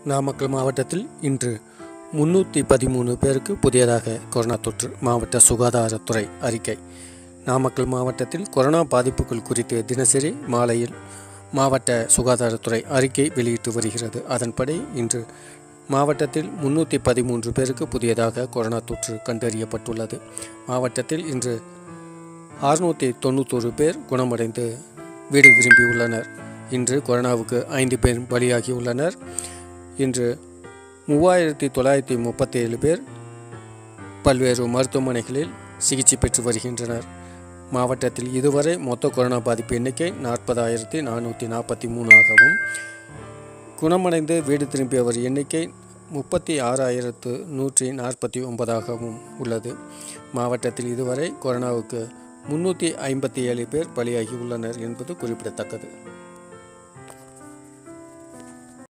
நாமக்கல் மாவட்டத்தில் இன்று முன்னூற்றி பதிமூணு பேருக்கு புதியதாக கொரோனா தொற்று மாவட்ட சுகாதாரத்துறை அறிக்கை நாமக்கல் மாவட்டத்தில் கொரோனா பாதிப்புகள் குறித்து தினசரி மாலையில் மாவட்ட சுகாதாரத்துறை அறிக்கை வெளியிட்டு வருகிறது அதன்படி இன்று மாவட்டத்தில் முன்னூற்றி பதிமூன்று பேருக்கு புதியதாக கொரோனா தொற்று கண்டறியப்பட்டுள்ளது மாவட்டத்தில் இன்று அறுநூற்றி தொண்ணூத்தொரு பேர் குணமடைந்து வீடு திரும்பியுள்ளனர் இன்று கொரோனாவுக்கு ஐந்து பேர் பலியாகியுள்ளனர் இன்று மூவாயிரத்தி தொள்ளாயிரத்தி முப்பத்தி ஏழு பேர் பல்வேறு மருத்துவமனைகளில் சிகிச்சை பெற்று வருகின்றனர் மாவட்டத்தில் இதுவரை மொத்த கொரோனா பாதிப்பு எண்ணிக்கை நாற்பதாயிரத்தி நானூற்றி நாற்பத்தி மூணாகவும் குணமடைந்து வீடு திரும்பியவர் எண்ணிக்கை முப்பத்தி ஆறாயிரத்து நூற்றி நாற்பத்தி ஒன்பதாகவும் உள்ளது மாவட்டத்தில் இதுவரை கொரோனாவுக்கு முன்னூற்றி ஐம்பத்தி ஏழு பேர் பலியாகி உள்ளனர் என்பது குறிப்பிடத்தக்கது